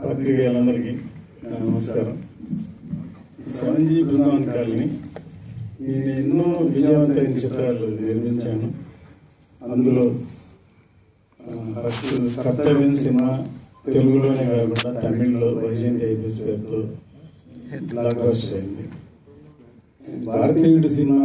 పత్రికేయులందరికీ నా నమస్కారం సంజీ బృందావన్ కాలనీ నేను ఎన్నో విజయవంతమైన చిత్రాలు నిర్మించాను అందులో ఆ, ఫస్ట్ కర్తవ్యం సినిమా తెలుగులోనే కాకుండా తమిళ్లో వైజయంతి ఐపీఎస్ పేరుతో బ్లాక్ బస్టర్ అయింది భారతీయుడు సినిమా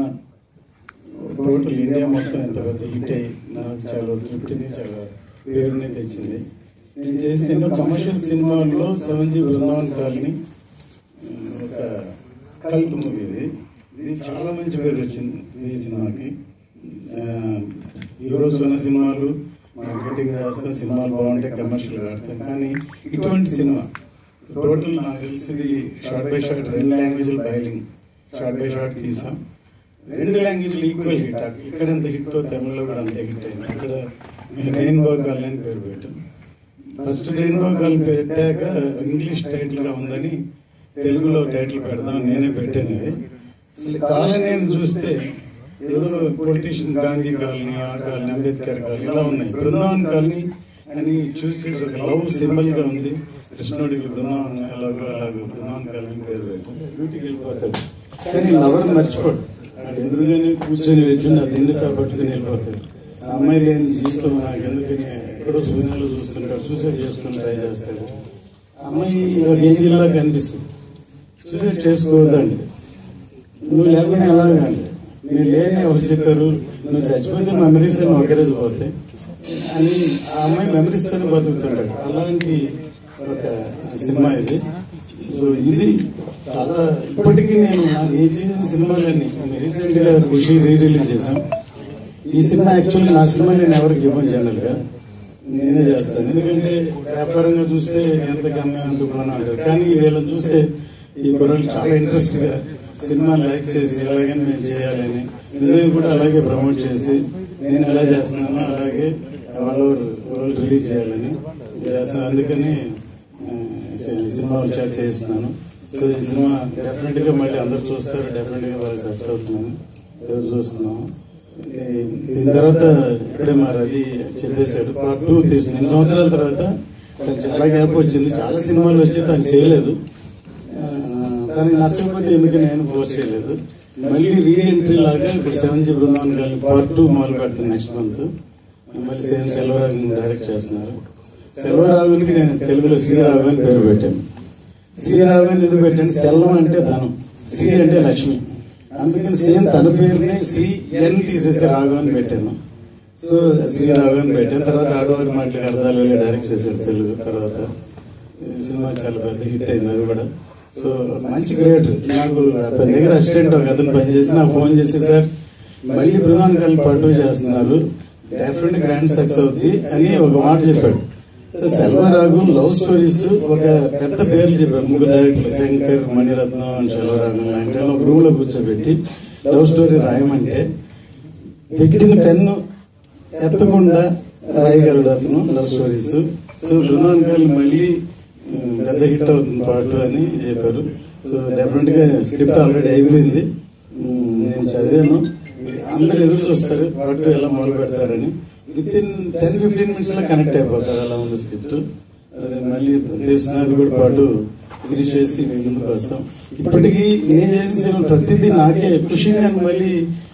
టోటల్ ఇండియా మొత్తం ఎంత పెద్ద హిట్ అయ్యి నాకు చాలా తృప్తిని చాలా పేరుని తెచ్చింది నేను చేసిన ఎన్నో కమర్షియల్ సినిమాల్లో సెవెన్ జీ బృందావన్ కాలనీ ఆ, ఒక కల్ట్ మూవీ ఇది ఇది చాలా మంచి పేరు వచ్చింది ఈ సినిమాకి ఆ, హీరోస్ ఉన్న సినిమాలు మార్కెటింగ్ చేస్తాం సినిమాలు బాగుంటాయి కమర్షియల్ ఆడతాం కానీ ఇటువంటి సినిమా టోటల్ నాకు తెలిసి ఇది షార్ట్ బై షార్ట్ రెండు లాంగ్వేజ్లు బైలింగ్ షార్ట్ బై షార్ట్ తీసాం రెండు లాంగ్వేజ్లు ఈక్వల్ హిట్ ఇక్కడ ఎంత హిట్ తమిళ్లో కూడా అంతే హిట్ అయింది అక్కడ రెయిన్బో గర్ల్ అని పేరు పెట్టాం ఫస్ట్ రెయిన్బో గర్ల్ పెట్టాక ఇంగ్లీష్ టైటిల్ గా ఉందని తెలుగులో టైటిల్ పెడదాం నేనే పెట్టాను ఇది అసలు కాలనీ చూస్తే ఏదో పొలిటీషియన్ గాంధీ కాలనీ ఆ కాలనీ అంబేద్కర్ కాలనీ ఇలా ఉన్నాయి బృందావన్ కాలనీ అని చూసి చేసి ఒక లవ్ సింబల్ గా ఉంది కృష్ణుడికి బృందావన్ ఎలాగో అలాగో బృందావన్ కాలనీ పేరు పెట్టాం డ్యూటీకి వెళ్ళిపోతాడు కానీ లవర్ మర్చిపోడు వాడు ఎదురుగానే కూర్చొని వెళ్ళి ఆ దిండు చాపట్టుకుని వెళ్ళిపోతాడు ఆ అమ్మాయి లేని జీవితం నాకు ఎందుకని ఎక్కడో శూన్యాలు చూస్తుంటాడు సూసైడ్ చేసుకుని ట్రై చేస్తాడు ఆ అమ్మాయి ఒక ఏంజిల్లా కనిపిస్తుంది సూసైడ్ చేసుకోవద్దండి నువ్వు లేకుండా ఎలాగండి నేను లేని ఎవరు చెప్పారు నువ్వు చచ్చిపోతే మెమరీస్ అని ఒకే రోజు పోతాయి అని ఆ అమ్మాయి మెమరీస్ తోనే బతుకుతుంటాడు అలాంటి ఒక సినిమా ఇది సో ఇది చాలా ఇప్పటికీ నేను నా- నేను చేసిన సినిమాలన్నీ రీసెంట్ గా ఖుషి రీ రిలీజ్ చేశాం ఈ సినిమా యాక్చువల్లీ నా సినిమా నేను ఎవరికి ఇవ్వను జనరల్ గా నేనే చేస్తాను ఎందుకంటే వ్యాపారంగా చూస్తే ఎంత గమ్యం ఎంత కొన అంటారు కానీ వీళ్ళని చూస్తే ఈ కుర్రలు చాలా ఇంట్రెస్ట్ గా సినిమా లైక్ చేసి ఎలాగని మేము చేయాలని నిజంగా కూడా అలాగే ప్రమోట్ చేసి నేను ఎలా చేస్తున్నానో అలాగే వాళ్ళు వాళ్ళు రిలీజ్ చేయాలని చేస్తున్నాను అందుకని ఆ, సి- సినిమా వచ్చా చేస్తున్నాను సో ఈ సినిమా డెఫినెట్ గా మళ్ళీ అందరు చూస్తారు డెఫినెట్ గా వాళ్ళకి సక్సెస్ అవుతున్నాను ఎవరు చూస్తున్నాము ఈ- దీని తర్వాత ఇప్పుడే మా రవి చెప్పేశాడు పార్ట్ టూ తీసింది ఎన్ని సంవత్సరాల తర్వాత తనకు చాలా గ్యాప్ వచ్చింది చాలా సినిమాలు వచ్చి తను చేయలేదు ఆ, తనకి నచ్చకపోతే ఎందుకు నేను పోస్ట్ చేయలేదు మళ్ళీ రీ ఎంట్రీ లాగా ఇప్పుడు సెవెన్ జీ బృందావన్ గారి పార్ట్ టూ మొదలు పెడుతుంది నెక్స్ట్ మంత్ మళ్ళీ సేమ్ సెల్వరాఘవన్ డైరెక్ట్ చేస్తున్నారు సెల్వరాఘవన్కి నేను తెలుగులో శ్రీరాఘవన్ అని పేరు పెట్టాను శ్రీరాఘవన్ ఎందుకు పెట్టాను సెల్వం అంటే ధనం శ్రీ అంటే లక్ష్మి అందుకని సేమ్ తన పేరుని శ్రీ ఎన్ తీసేసి రాఘవన్ పెట్టాను సో శ్రీ రాఘవన్ పెట్టాను తర్వాత ఆడవారి మాటలకు అర్థాలు వెళ్ళి డైరెక్ట్ చేశాడు తెలుగు తర్వాత ఈ సినిమా చాలా పెద్ద హిట్ అయింది అది కూడా సో మంచి గ్రేట్ నాకు అతని దగ్గర అసిస్టెంట్ ఒక అతను పనిచేసి నాకు ఫోన్ చేసి సార్ మళ్ళీ బృందావన్ కలిపి పట్టు చేస్తున్నారు డెఫినెట్ గ్రాండ్ సక్సెస్ అవుద్ది అని ఒక మాట చెప్పాడు సో సెల్వరాఘవన్ లవ్ స్టోరీస్ ఒక పెద్ద పేర్లు చెప్పారు ముగ్గురు డైరెక్టర్లు శంకర్ మణిరత్నం అండ్ సెల్వరాఘవన్ లాంటి వాళ్ళని ఒక రూమ్ లో కూర్చోబెట్టి లవ్ స్టోరీ రాయమంటే పెట్టిన పెన్ను ఎత్తకుండా రాయగలడు అతను లవ్ స్టోరీస్ సో బృందావన్ గారు మళ్ళీ ఉమ్, పెద్ద హిట్ అవుతుంది పాటు అని చెప్పారు సో డెఫినెట్ గా స్క్రిప్ట్ ఆల్రెడీ అయిపోయింది ఉమ్, నేను చదివాను అందరు ఎదురు చూస్తారు పాటు ఎలా మొదలు పెడతారని within ten fifteen minutes లో కనెక్ట్ అయిపోతారు అలా ఉంది స్క్రిప్ట్ అదే మళ్ళీ తెలిసినది కూడా పాటు ఫినిష్ చేసి మేము ముందుకు వస్తాం ఇప్పటికీ నేను చేసిన సినిమా ప్రతిదీ నాకే ఖుషి నేను మళ్ళీ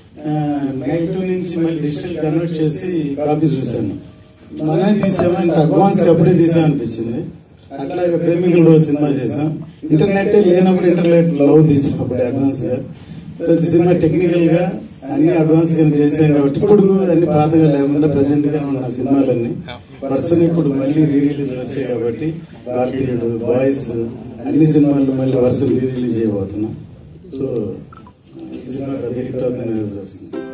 నెగిటివ్ నుంచి మళ్ళీ డిజిటల్ కన్వర్ట్ చేసి కాపీ చూశాను మనే తీసాము ఇంత అడ్వాన్స్ గా అప్పుడే తీసాం అనిపించింది అట్లాగే ప్రేమికుల రోజు సినిమా చేసాం ఇంటర్నెట్ లేనప్పుడు ఇంటర్నెట్ లవ్ తీసాం అప్పుడు అడ్వాన్స్ గా ప్రతి సినిమా టెక్నికల్ గా అన్ని అడ్వాన్స్ గా చేసాం కాబట్టి ఇప్పుడు అన్ని పాతగా లేకుండా ప్రెసెంట్ గా ఉన్న సినిమాలన్నీ పర్సన్ ఇప్పుడు మళ్ళీ రీ రిలీజ్ వచ్చాయి కాబట్టి భారతీయుడు బాయ్స్ అన్ని సినిమాలు మళ్ళీ వరుస రీ రిలీజ్ చేయబోతున్నాం సో ఈ సినిమా పెద్ద హిట్ అవుతుందని చూస్తున్నాం